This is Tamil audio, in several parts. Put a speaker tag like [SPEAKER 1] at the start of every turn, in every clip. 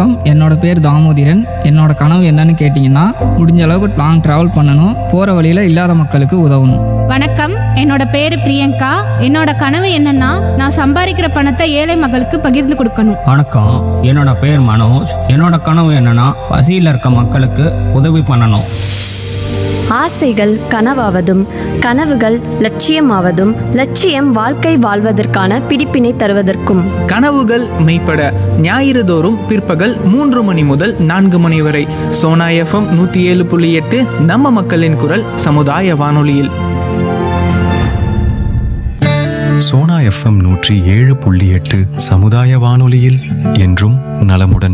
[SPEAKER 1] வணக்கம் என்னோட பேர் தாமோதிரன் என்னோட கனவு என்னன்னு கேட்டிங்கன்னா முடிஞ்ச அளவுக்கு லாங் ட்ராவல் பண்ணணும் போகிற வழியில் இல்லாத மக்களுக்கு உதவணும்
[SPEAKER 2] வணக்கம் என்னோட பேரு பிரியங்கா என்னோட கனவு என்னன்னா நான் சம்பாதிக்கிற பணத்தை ஏழை மக்களுக்கு பகிர்ந்து கொடுக்கணும்
[SPEAKER 3] வணக்கம் என்னோட பேர் மனோஜ் என்னோட கனவு என்னன்னா பசியில் இருக்க மக்களுக்கு உதவி பண்ணணும்
[SPEAKER 4] ஆசைகள் கனவாவதும் கனவுகள் லட்சியமாவதும் லட்சியம் வாழ்க்கை வாழ்வதற்கான பிடிப்பினை தருவதற்கும்
[SPEAKER 5] கனவுகள் மெய்ப்பட ஞாயிறு தோறும் பிற்பகல் மூன்று மணி முதல் நான்கு மணி வரை சோனா எஃப்எம் நூற்றி ஏழு புள்ளி எட்டு நம்ம மக்களின் குரல் சமுதாய வானொலியில்
[SPEAKER 6] சோனா எஃப்எம் நூற்றி ஏழு புள்ளி எட்டு சமுதாய வானொலியில் என்றும் நலமுடன்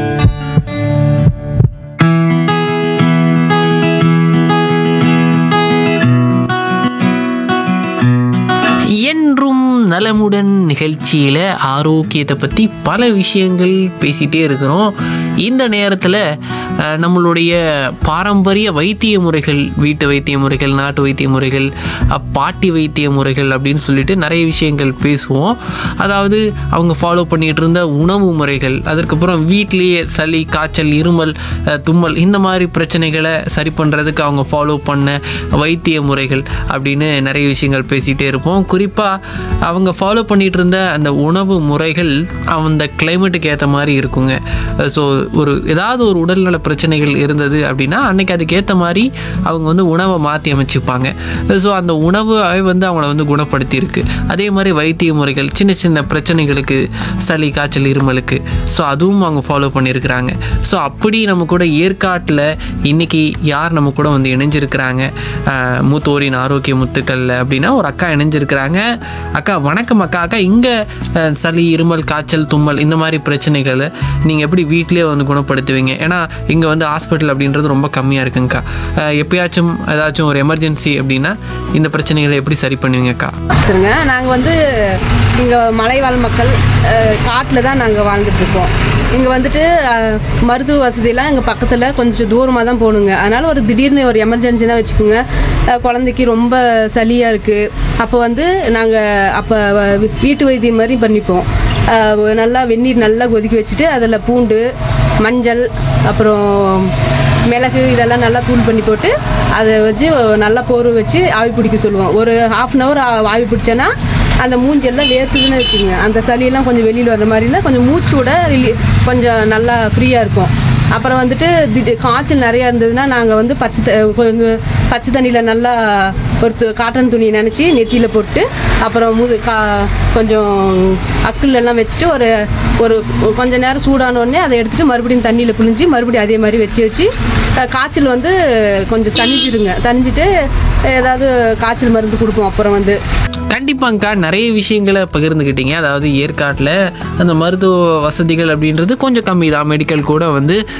[SPEAKER 7] என்றும் நலமுடன் நிகழ்ச்சியில் ஆரோக்கியத்தை பற்றி பல விஷயங்கள் பேசிகிட்டே இருக்கிறோம் இந்த நேரத்தில் அஹ், நம்மளுடைய பாரம்பரிய வைத்திய முறைகள் வீட்டு வைத்திய முறைகள் நாட்டு வைத்திய முறைகள் அஹ், பாட்டி வைத்திய முறைகள் அப்படின்னு சொல்லிட்டு நிறைய விஷயங்கள் பேசுவோம் அதாவது அவங்க ஃபாலோ பண்ணிகிட்டு இருந்த உணவு முறைகள் அதற்கப்புறம் வீட்டிலேயே சளி காய்ச்சல் இருமல் அஹ், தும்மல் இந்த மாதிரி பிரச்சனைகளை சரி பண்ணுறதுக்கு அவங்க ஃபாலோ பண்ண வைத்திய முறைகள் அப்படின்னு நிறைய விஷயங்கள் பேசிகிட்டே இருப்போம் குறிப்பாக அவங்க ஃபாலோ பண்ணிகிட்டு இருந்த அந்த உணவு முறைகள் அந்த கிளைமேட்டுக்கு ஏற்ற மாதிரி இருக்குங்க ஸோ ஒரு ஏதாவது ஒரு உடல்நல பிரச்சனைகள் இருந்தது அப்படின்னா அன்னைக்கு அதுக்கு ஏற்ற மாதிரி அவங்க வந்து உணவை மாற்றி அமைச்சுப்பாங்க ஸோ அந்த உணவு வந்து அவங்கள வந்து குணப்படுத்தியிருக்கு அதே மாதிரி வைத்திய முறைகள் சின்ன சின்ன பிரச்சனைகளுக்கு சளி காய்ச்சல் இருமலுக்கு ஸோ அதுவும் அவங்க ஃபாலோ பண்ணியிருக்கிறாங்க ஸோ அப்படி நம்ம கூட ஏற்காட்டில் இன்னைக்கு யார் நம்ம கூட வந்து இணைஞ்சிருக்கிறாங்க ஆஹ் மூத்தோரின் ஆரோக்கிய முத்துக்கள் அப்படின்னா ஒரு அக்கா இணைஞ்சிருக்கிறாங்க அக்கா வணக்கம் அக்கா அக்கா இங்கே சளி இருமல் காய்ச்சல் தும்மல் இந்த மாதிரி பிரச்சனைகளை நீங்கள் எப்படி வீட்டிலேயே வந்து குணப்படுத்துவீங்க ஏன்னா இங்கே வந்து ஹாஸ்பிட்டல் அப்படின்றது ரொம்ப கம்மியாக இருக்குங்கக்கா ஆஹ் எப்பயாச்சும் ஏதாச்சும் ஒரு எமர்ஜென்சி அப்படின்னா இந்த பிரச்சனைகளை எப்படி சரி பண்ணுவீங்கக்கா
[SPEAKER 8] சரிங்க நாங்கள் வந்து இங்கே மலைவாழ் மக்கள் காட்டில் தான் நாங்கள் வாழ்ந்துட்டு இருக்கோம் இங்கே வந்துட்டு அஹ், மருத்துவ வசதியெல்லாம் எங்கள் பக்கத்தில் கொஞ்சம் தூரமாக தான் போகணுங்க அதனால் ஒரு திடீர்னு ஒரு எமர்ஜென்சினா வச்சுக்கோங்க அஹ், குழந்தைக்கு ரொம்ப சளியாக இருக்குது அப்போ வந்து நாங்கள் அப்போ வீட்டு வைத்தியம் மாதிரி பண்ணிப்போம் அஹ், நல்லா வெந்நீர் நல்லா கொதிக்க வச்சுட்டு அதில் பூண்டு மஞ்சள் அப்புறம் மிளகு இதெல்லாம் நல்லா தூள் பண்ணி போட்டு அதை வச்சு நல்லா போர்வை வச்சு ஆவி பிடிக்க சொல்லுவோம் ஒரு ஹாஃப் அன் ஹவர் ஆவி பிடிச்சேன்னா அந்த மூஞ்செல்லாம் வேர்த்துதுன்னு வச்சுக்கோங்க அந்த சளியெல்லாம் கொஞ்சம் வெளியில் வர மாதிரி இருந்தால் கொஞ்சம் மூச்சு விட ரிலீ கொஞ்சம் நல்லா ஃப்ரீயாக இருக்கும் அப்புறம் வந்துட்டு திடீ காய்ச்சல் நிறையா இருந்ததுன்னா நாங்கள் வந்து பச்சை த- கொஞ்சம் பச்சை தண்ணியில் நல்லா ஒரு து- காட்டன் துணி நினச்சி நெத்தியில் போட்டு அப்புறம் முது கா கொஞ்சம் அக்குள் எல்லாம் வச்சுட்டு ஒரு ஒரு கொஞ்ச நேரம் சூடான உடனே அதை எடுத்துட்டு மறுபடியும் தண்ணியில் புழிஞ்சு மறுபடியும் அதே மாதிரி வச்சு வச்சு அஹ், காய்ச்சல் வந்து கொஞ்சம் தணிஞ்சிடுங்க தணிஞ்சிட்டு ஏதாவது காய்ச்சல் மருந்து கொடுப்போம் அப்புறம் வந்து
[SPEAKER 7] கண்டிப்பாங்கக்கா நிறைய விஷயங்களை பகிர்ந்துக்கிட்டீங்க அதாவது ஏற்காட்டில் அந்த மருத்துவ வசதிகள் அப்படின்றது கொஞ்சம் கம்மி தான் மெடிக்கல் கூட வந்து